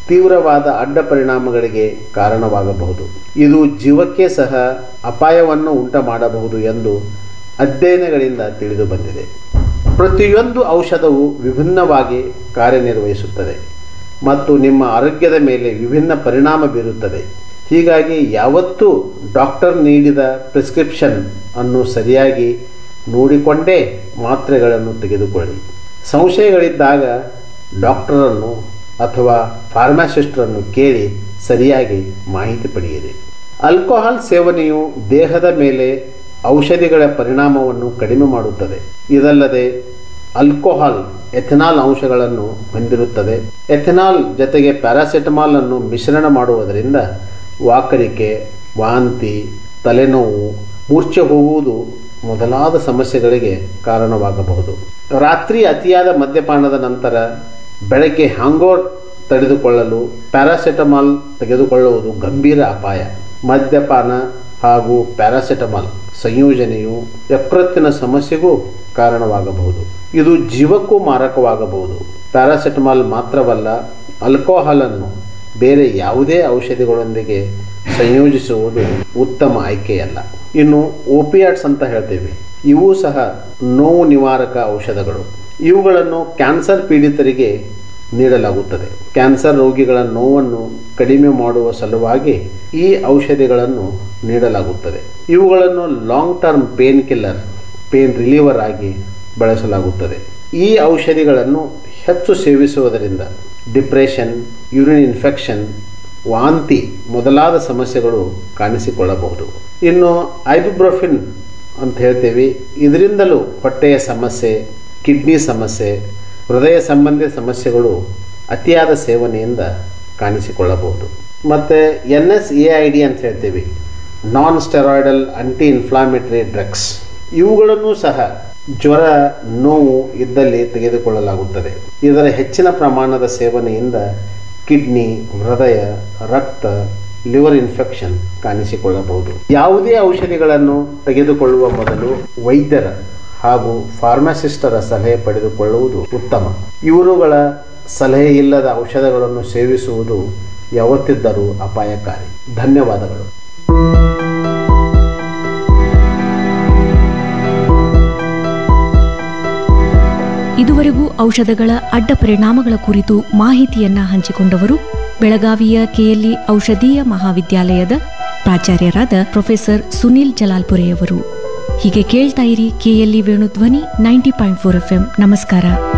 ತೀವ್ರವಾದ ಅಡ್ಡ ಪರಿಣಾಮಗಳಿಗೆ ಕಾರಣವಾಗಬಹುದು ಇದು ಜೀವಕ್ಕೆ ಸಹ ಅಪಾಯವನ್ನು ಉಂಟು ಮಾಡಬಹುದು ಎಂದು ಅಧ್ಯಯನಗಳಿಂದ ತಿಳಿದು ಬಂದಿದೆ ಪ್ರತಿಯೊಂದು ಔಷಧವು ವಿಭಿನ್ನವಾಗಿ ಕಾರ್ಯನಿರ್ವಹಿಸುತ್ತದೆ ಮತ್ತು ನಿಮ್ಮ ಆರೋಗ್ಯದ ಮೇಲೆ ವಿಭಿನ್ನ ಪರಿಣಾಮ ಬೀರುತ್ತದೆ ಹೀಗಾಗಿ ಯಾವತ್ತೂ ಡಾಕ್ಟರ್ ನೀಡಿದ ಪ್ರಿಸ್ಕ್ರಿಪ್ಷನ್ ಅನ್ನು ಸರಿಯಾಗಿ ನೋಡಿಕೊಂಡೇ ಮಾತ್ರೆಗಳನ್ನು ತೆಗೆದುಕೊಳ್ಳಿ ಸಂಶಯಗಳಿದ್ದಾಗ ಡಾಕ್ಟರನ್ನು ಅಥವಾ ಫಾರ್ಮಾಸಿಸ್ಟರನ್ನು ಕೇಳಿ ಸರಿಯಾಗಿ ಮಾಹಿತಿ ಪಡೆಯಿರಿ ಆಲ್ಕೋಹಾಲ್ ಸೇವನೆಯು ದೇಹದ ಮೇಲೆ ಔಷಧಿಗಳ ಪರಿಣಾಮವನ್ನು ಕಡಿಮೆ ಮಾಡುತ್ತದೆ ಇದಲ್ಲದೆ ಆಲ್ಕೋಹಾಲ್ ಎಥೆನಾಲ್ ಅಂಶಗಳನ್ನು ಹೊಂದಿರುತ್ತದೆ ಎಥೆನಾಲ್ ಜೊತೆಗೆ ಪ್ಯಾರಾಸೆಟಮಾಲ್ ಅನ್ನು ಮಿಶ್ರಣ ಮಾಡುವುದರಿಂದ ವಾಕರಿಕೆ ವಾಂತಿ ತಲೆನೋವು ಮೂರ್ಛೆ ಹೋಗುವುದು ಮೊದಲಾದ ಸಮಸ್ಯೆಗಳಿಗೆ ಕಾರಣವಾಗಬಹುದು ರಾತ್ರಿ ಅತಿಯಾದ ಮದ್ಯಪಾನದ ನಂತರ ಬೆಳಗ್ಗೆ ಹ್ಯಾಂಗೋರ್ ತಡೆದುಕೊಳ್ಳಲು ಪ್ಯಾರಾಸೆಟಮಾಲ್ ತೆಗೆದುಕೊಳ್ಳುವುದು ಗಂಭೀರ ಅಪಾಯ ಮದ್ಯಪಾನ ಹಾಗೂ ಪ್ಯಾರಾಸೆಟಮಾಲ್ ಸಂಯೋಜನೆಯು ಯಕೃತ್ತಿನ ಸಮಸ್ಯೆಗೂ ಕಾರಣವಾಗಬಹುದು ಇದು ಜೀವಕ್ಕೂ ಮಾರಕವಾಗಬಹುದು ಪ್ಯಾರಾಸೆಟಮಾಲ್ ಮಾತ್ರವಲ್ಲ ಆಲ್ಕೋಹಾಲನ್ನು ಬೇರೆ ಯಾವುದೇ ಔಷಧಿಗಳೊಂದಿಗೆ ಸಂಯೋಜಿಸುವುದು ಉತ್ತಮ ಆಯ್ಕೆಯಲ್ಲ ಇನ್ನು ಓಪಿಯಾಟ್ಸ್ ಅಂತ ಹೇಳ್ತೇವೆ ಇವು ಸಹ ನೋವು ನಿವಾರಕ ಔಷಧಗಳು ಇವುಗಳನ್ನು ಕ್ಯಾನ್ಸರ್ ಪೀಡಿತರಿಗೆ ನೀಡಲಾಗುತ್ತದೆ ಕ್ಯಾನ್ಸರ್ ರೋಗಿಗಳ ನೋವನ್ನು ಕಡಿಮೆ ಮಾಡುವ ಸಲುವಾಗಿ ಈ ಔಷಧಿಗಳನ್ನು ನೀಡಲಾಗುತ್ತದೆ ಇವುಗಳನ್ನು long term pain killer pain reliever ಆಗಿ ಬಳಸಲಾಗುತ್ತದೆ ಈ ಔಷಧಿಗಳನ್ನು ಹೆಚ್ಚು ಸೇವಿಸುವುದರಿಂದ ಡಿಪ್ರೆಷನ್ ಯೂರಿನ್ ಇನ್ಫೆಕ್ಷನ್ ವಾಂತಿ ಮೊದಲಾದ ಸಮಸ್ಯೆಗಳು ಕಾಣಿಸಿಕೊಳ್ಳಬಹುದು ಇನ್ನು ಐಬುಬ್ರೊಫಿನ್ ಅಂತ ಹೇಳ್ತೀವಿ ಇದರಿಂದಲೂ ಹೊಟ್ಟೆಯ ಸಮಸ್ಯೆ ಕಿಡ್ನಿ ಸಮಸ್ಯೆ ಹೃದಯ ಸಂಬಂಧಿ ಸಮಸ್ಯೆಗಳು ಅತಿಯಾದ ಸೇವನೆಯಿಂದ ಕಾಣಿಸಿಕೊಳ್ಳಬಹುದು ಮತ್ತು N S A I D ಅಂತ ಹೇಳ್ತೀವಿ non steroidal anti inflammatory drugs ಇವುಗಳನ್ನು ಸಹ ಜ್ವರ ನೋವು ಇದ್ದಲ್ಲಿ ತೆಗೆದುಕೊಳ್ಳಲಾಗುತ್ತದೆ ಇದರ ಹೆಚ್ಚಿನ ಪ್ರಮಾಣದ ಸೇವನೆಯಿಂದ ಕಿಡ್ನಿ ಹೃದಯ ರಕ್ತ ಲಿವರ್ ಇನ್ಫೆಕ್ಷನ್ ಕಾಣಿಸಿಕೊಳ್ಳಬಹುದು ಯಾವುದೇ ಔಷಧಿಗಳನ್ನು ತೆಗೆದುಕೊಳ್ಳುವ ಮೊದಲು ವೈದ್ಯರ ಹಾಗೂ ಫಾರ್ಮಾಸಿಸ್ಟರ ಸಲಹೆ ಪಡೆದುಕೊಳ್ಳುವುದು ಉತ್ತಮ ಇವರುಗಳ ಸಲಹೆ ಇಲ್ಲದ ಔಷಧಗಳನ್ನು ಸೇವಿಸುವುದು ಯಾವತ್ತಿದ್ದರೂ ಅಪಾಯಕಾರಿ ಧನ್ಯವಾದಗಳು ಇದುವರೆಗೂ ಔಷಧಗಳ ಅಡ್ಡ ಪರಿಣಾಮಗಳ ಕುರಿತು ಮಾಹಿತಿಯನ್ನ ಹಂಚಿಕೊಂಡವರು ಬೆಳಗಾವಿಯ ಕೆಎಲ್ಇ ಔಷಧೀಯ ಮಹಾವಿದ್ಯಾಲಯದ ಪ್ರಾಚಾರ್ಯರಾದ ಪ್ರೊಫೆಸರ್ ಸುನಿಲ್ ಜಲಾಲ್ಪುರೆಯವರು ಹೀಗೆ ಕೇಳ್ತಾ ಇರಿ KLE Venudhwani ninety point four F ನಮಸ್ಕಾರ